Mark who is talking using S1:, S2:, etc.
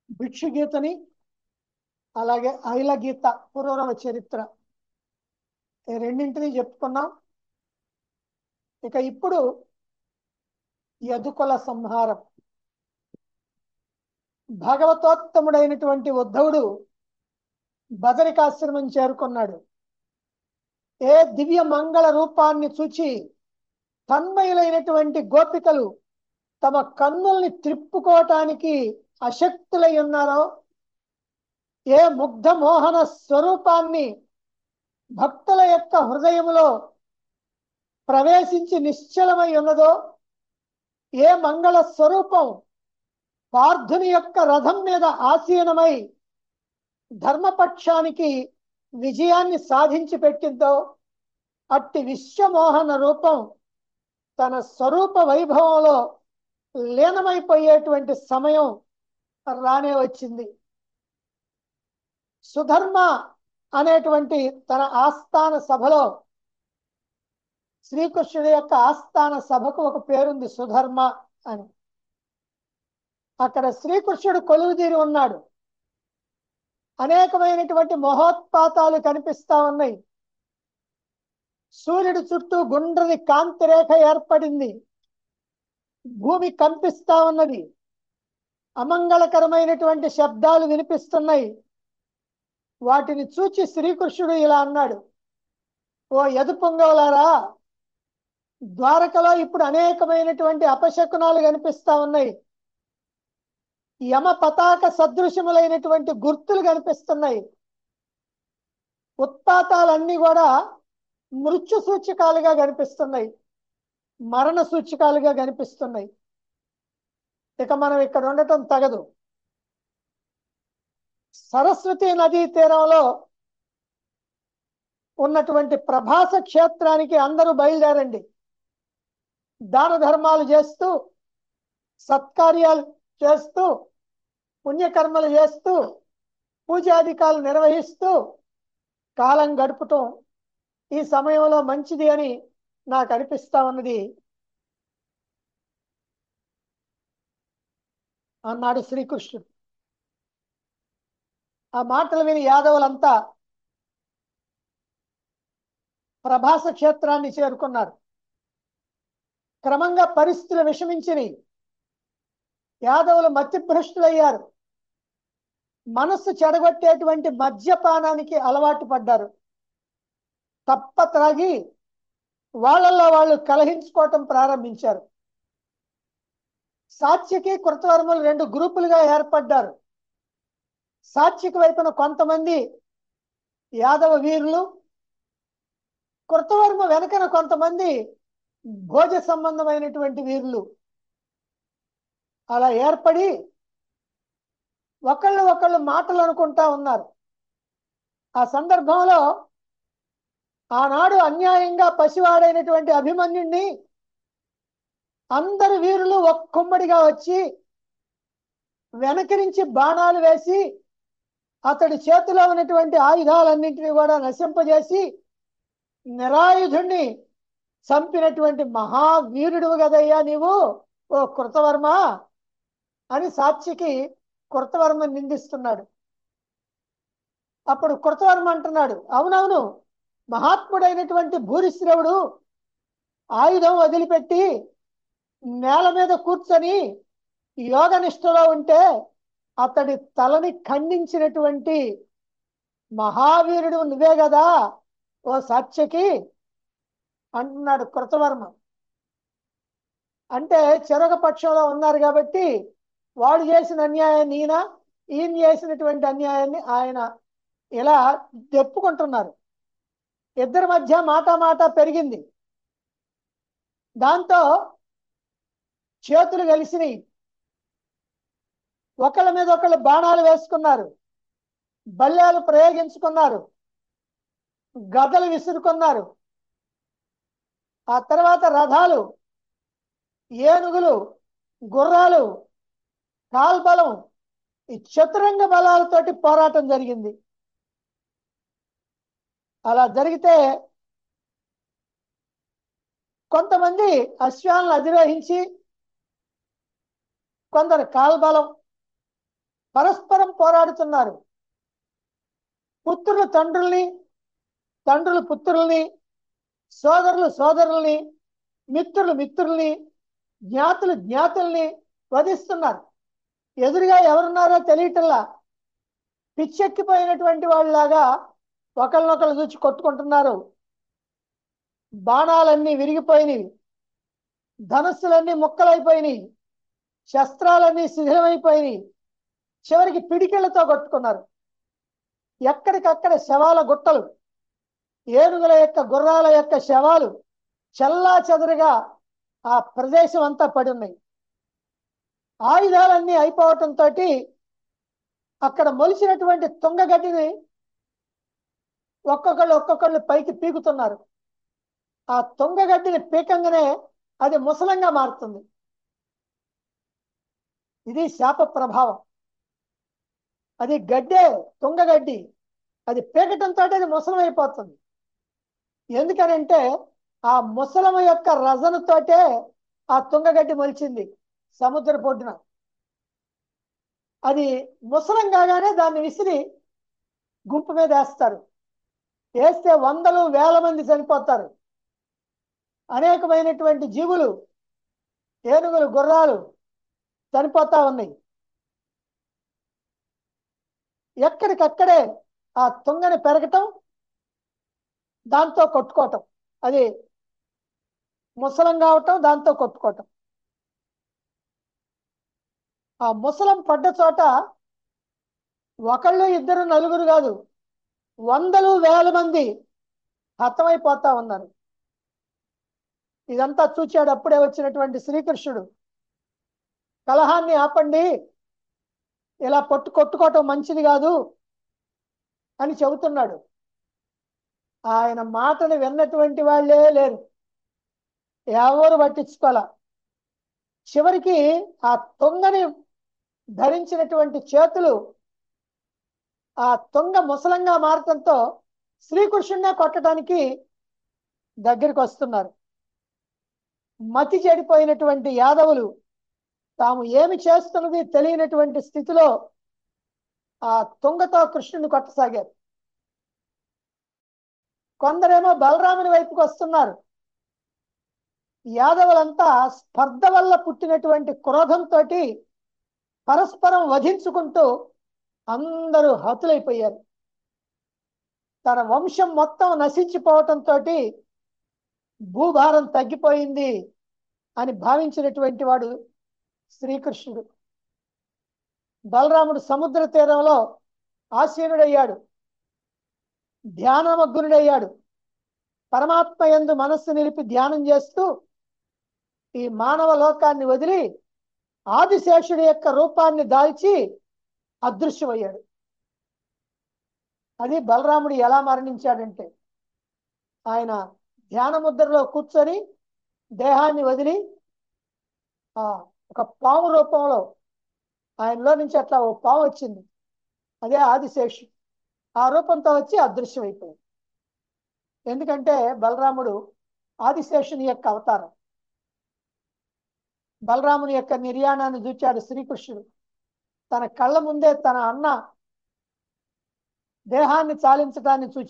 S1: భిక్షుగీతని అలాగే ఐల గీత పురూరవ చరిత్ర ఈ రెండింటిని చెప్పుకున్నాం ఇక ఇప్పుడు యదుకుల సంహారం భగవతోత్తముడైనటువంటి ఉద్ధవుడు బదరికాశ్రమం చేరుకున్నాడు ఏ దివ్య మంగళ రూపాన్ని చూచి తన్మయులైనటువంటి గోపికలు తమ కన్నుల్ని త్రిప్పుకోవటానికి అశక్తులై ఉన్నారో ఏ ముగ్ధ మోహన స్వరూపాన్ని భక్తుల యొక్క హృదయములో ప్రవేశించి నిశ్చలమై ఉన్నదో ఏ మంగళ స్వరూపం పార్థుని యొక్క రథం మీద ఆసీనమై ధర్మపక్షానికి విజయాన్ని సాధించి పెట్టిందో అట్టి విశ్వమోహన రూపం తన స్వరూప వైభవంలో లీనమైపోయేటువంటి సమయం రానే వచ్చింది సుధర్మ అనేటువంటి తన ఆస్థాన సభలో శ్రీకృష్ణుడి యొక్క ఆస్థాన సభకు ఒక పేరుంది సుధర్మ అని అక్కడ శ్రీకృష్ణుడు కొలువుదీరి ఉన్నాడు అనేకమైనటువంటి మహోత్పాతాలు కనిపిస్తా ఉన్నాయి సూర్యుడి చుట్టూ గుండ్రని కాంతి రేఖ ఏర్పడింది భూమి కంపిస్తా ఉన్నది అమంగళకరమైనటువంటి శబ్దాలు వినిపిస్తున్నాయి వాటిని చూచి శ్రీకృష్ణుడు ఇలా అన్నాడు ఓ ఎదు పొంగవులారా ద్వారకలో ఇప్పుడు అనేకమైనటువంటి అపశకునాలు కనిపిస్తా ఉన్నాయి యమ పతాక సదృశములైనటువంటి గుర్తులు కనిపిస్తున్నాయి ఉత్పాతాలన్నీ కూడా మృత్యు సూచికాలుగా కనిపిస్తున్నాయి మరణ సూచికాలుగా కనిపిస్తున్నాయి ఇక మనం ఇక్కడ ఉండటం తగదు సరస్వతి నదీ తీరంలో ఉన్నటువంటి ప్రభాస క్షేత్రానికి అందరూ బయలుదేరండి దాన ధర్మాలు చేస్తూ సత్కార్యాలు చేస్తూ పుణ్యకర్మలు చేస్తూ పూజాధికాలు నిర్వహిస్తూ కాలం గడుపుతాం ఈ సమయంలో మంచిది అని నాకు అనిపిస్తా ఉన్నది అన్నాడు శ్రీకృష్ణుడు ఆ మాటలు విని యాదవులంతా ప్రభాస క్షేత్రాన్ని చేరుకున్నారు క్రమంగా పరిస్థితులు విషమించినాయి యాదవులు మతిభ్రష్టులయ్యారు మనస్సు చెడగొట్టేటువంటి మద్యపానానికి అలవాటు పడ్డారు తప్ప త్రాగి వాళ్ళల్లో వాళ్ళు కలహించుకోవటం ప్రారంభించారు సాత్యకి కృతవర్మలు రెండు గ్రూపులుగా ఏర్పడ్డారు సాత్విక వైపున కొంతమంది యాదవ వీరులు కృతవర్మ వెనకన కొంతమంది భోజ సంబంధమైనటువంటి వీరులు అలా ఏర్పడి ఒకళ్ళు ఒకళ్ళు మాటలు అనుకుంటా ఉన్నారు ఆ సందర్భంలో ఆనాడు అన్యాయంగా పసివాడైనటువంటి అభిమన్యుణ్ణి అందరు వీరులు ఒక్కొమ్మడిగా వచ్చి వెనక నుంచి బాణాలు వేసి అతడి చేతిలో ఉన్నటువంటి ఆయుధాలన్నింటినీ కూడా నశింపజేసి నిరాయుధుణ్ణి చంపినటువంటి మహావీరుడు కదయ్యా నీవు ఓ కృతవర్మ అని సాక్షికి కృతవర్మ నిందిస్తున్నాడు అప్పుడు కృతవర్మ అంటున్నాడు అవునవును మహాత్ముడైనటువంటి భూరిశ్రవుడు ఆయుధం వదిలిపెట్టి నేల మీద కూర్చొని యోగ నిష్ఠలో ఉంటే అతడి తలని ఖండించినటువంటి మహావీరుడు నువ్వే కదా ఓ సాక్ష్యకి అంటున్నాడు కృతవర్మ అంటే చెరొక పక్షంలో ఉన్నారు కాబట్టి వాడు చేసిన అన్యాయాన్ని ఈయన ఈయన చేసినటువంటి అన్యాయాన్ని ఆయన ఇలా తెప్పుకుంటున్నారు ఇద్దరి మధ్య మాట మాట పెరిగింది దాంతో చేతులు కలిసినాయి ఒకళ్ళ మీద ఒకళ్ళు బాణాలు వేసుకున్నారు బల్యాలు ప్రయోగించుకున్నారు గదలు విసురుకున్నారు ఆ తర్వాత రథాలు ఏనుగులు గుర్రాలు కాల్బలం ఈ చతురంగ బలాలతోటి పోరాటం జరిగింది అలా జరిగితే కొంతమంది అశ్వాలను అధిరోహించి కొందరు కాల్బలం పరస్పరం పోరాడుతున్నారు పుత్రులు తండ్రుల్ని తండ్రులు పుత్రుల్ని సోదరులు సోదరుల్ని మిత్రులు మిత్రుల్ని జ్ఞాతులు జ్ఞాతుల్ని వధిస్తున్నారు ఎదురుగా ఎవరున్నారో తెలియటల్లా పిచ్చెక్కిపోయినటువంటి వాళ్ళలాగా ఒకళ్ళనొకళ్ళు చూచి కొట్టుకుంటున్నారు బాణాలన్నీ విరిగిపోయినవి ధనుస్సులన్నీ ముక్కలైపోయినాయి శస్త్రాలన్నీ శిథిలమైపోయినాయి చివరికి పిడికిళ్లతో కొట్టుకున్నారు ఎక్కడికక్కడ శవాల గుట్టలు ఏనుగుల యొక్క గుర్రాల యొక్క శవాలు చల్లా చెదరుగా ఆ ప్రదేశం అంతా పడి ఉన్నాయి ఆయుధాలన్నీ అయిపోవటంతో అక్కడ మొలిచినటువంటి తుంగగడ్డిని ఒక్కొక్కళ్ళు ఒక్కొక్కళ్ళు పైకి పీకుతున్నారు ఆ తుంగగడ్డిని పీకంగానే అది ముసలంగా మారుతుంది ఇది శాప ప్రభావం అది గడ్డే తుంగగడ్డి అది పీకటంతో అది ముసలం అయిపోతుంది ఎందుకనంటే ఆ ముసలమ యొక్క రజనుతోటే ఆ తుంగగడ్డి మొలిచింది సముద్ర పొడ్డున అది ముసలం కాగానే దాన్ని విసిరి గుంపు మీద వేస్తారు వేస్తే వందలు వేల మంది చనిపోతారు అనేకమైనటువంటి జీవులు ఏనుగులు గుర్రాలు చనిపోతా ఉన్నాయి ఎక్కడికక్కడే ఆ తుంగని పెరగటం దాంతో కొట్టుకోవటం అది ముసలం కావటం దాంతో కొట్టుకోవటం ఆ ముసలం పడ్డ చోట ఒకళ్ళు ఇద్దరు నలుగురు కాదు వందలు వేల మంది హతమైపోతా ఉన్నారు ఇదంతా చూచాడు అప్పుడే వచ్చినటువంటి శ్రీకృష్ణుడు కలహాన్ని ఆపండి ఇలా పొట్టు కొట్టుకోవటం మంచిది కాదు అని చెబుతున్నాడు ఆయన మాటను విన్నటువంటి వాళ్ళే లేరు ఎవరు పట్టించుకోవాల చివరికి ఆ తొంగని ధరించినటువంటి చేతులు ఆ తొంగ ముసలంగా మారటంతో శ్రీకృష్ణుడినే కొట్టడానికి దగ్గరికి వస్తున్నారు మతి చెడిపోయినటువంటి యాదవులు తాము ఏమి చేస్తున్నది తెలియనటువంటి స్థితిలో ఆ తుంగతో కృష్ణుని కొట్టసాగారు కొందరేమో బలరాముని వైపుకి వస్తున్నారు యాదవులంతా స్పర్ధ వల్ల పుట్టినటువంటి క్రోధంతో పరస్పరం వధించుకుంటూ అందరూ హతులైపోయారు తన వంశం మొత్తం నశించిపోవటంతో భూభారం తగ్గిపోయింది అని భావించినటువంటి వాడు శ్రీకృష్ణుడు బలరాముడు సముద్ర తీరంలో ఆసీనుడయ్యాడు ధ్యానమగ్నుడయ్యాడు పరమాత్మ యందు మనస్సు నిలిపి ధ్యానం చేస్తూ ఈ మానవ లోకాన్ని వదిలి ఆదిశేషుడి యొక్క రూపాన్ని దాల్చి అదృశ్యమయ్యాడు అది బలరాముడు ఎలా మరణించాడంటే ఆయన ధ్యాన ముద్రలో కూర్చొని దేహాన్ని వదిలి ఆ ఒక పాము రూపంలో ఆయనలో నుంచి అట్లా ఓ పాము వచ్చింది అదే ఆదిశేషు ఆ రూపంతో వచ్చి అదృశ్యమైపోయింది ఎందుకంటే బలరాముడు ఆదిశేషుని యొక్క అవతారం బలరాముని యొక్క నిర్యాణాన్ని చూచాడు శ్రీకృష్ణుడు తన కళ్ళ ముందే తన అన్న దేహాన్ని చాలించడాన్ని చూచి